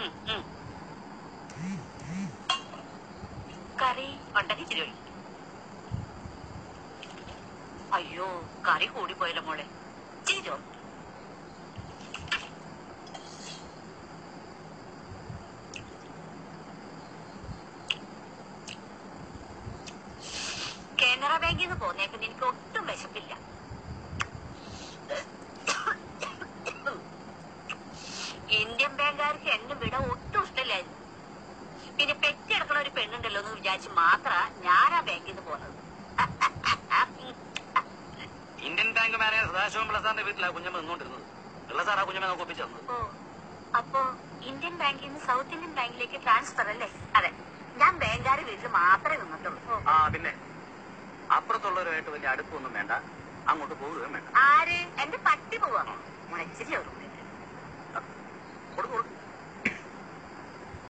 ഉം, ഉം. കറി ഉണ്ടെങ്കിൽ ഇച്ചിരി ഒഴി അയ്യോ കറി കൂടിപ്പോയല്ലോ മോളെ ചിരോ കാനറ ബാങ്കിൽ നിന്ന് പോന്നേ പിന്നെ എനിക്ക് ഒട്ടും വിശപ്പില്ല ഇന്ത്യൻ ബാങ്കുകാർക്ക് എന്നെ വിട ഒട്ടും ഇഷ്ടമില്ലായിരുന്നു പിന്നെ പെറ്റെടുക്കണ ഒരു പെണ്ണുണ്ടല്ലോ എന്ന് വിചാരിച്ച് മാത്ര ഞാൻ ആ ബാങ്കിൽ നിന്ന് പോന്നത് Indian bank manager Sadasivam Pillai സാറിന്റെ വീട്ടിലാണ് കുഞ്ഞമ്മ നിന്നുകൊണ്ടിരുന്നത് പിള്ള സാർ ആ കുഞ്ഞമ്മ നമുക്ക് ഒപ്പിച്ചു തന്നത് ഓ അപ്പോ ഇന്ത്യൻ ബാങ്കിൽ നിന്ന് സൗത്ത് ഇന്ത്യൻ ബാങ്കിലേക്ക് ട്രാൻസ്ഫർ അല്ലേ അതെ ഞാൻ ബാങ്കുകാർ വീട്ടിൽ മാത്രമേ നിന്നിട്ടുള്ളൂ ഓ. ആ പിന്നെ അപ്പുറത്തുള്ളവരുമായിട്ട് വലിയ അടുപ്പൊന്നും വേണ്ട അങ്ങോട്ട് പോവുകയും വേണ്ട ആര് എന്റെ പട്ടി പോവാ മുളച്ചിരി ഒരു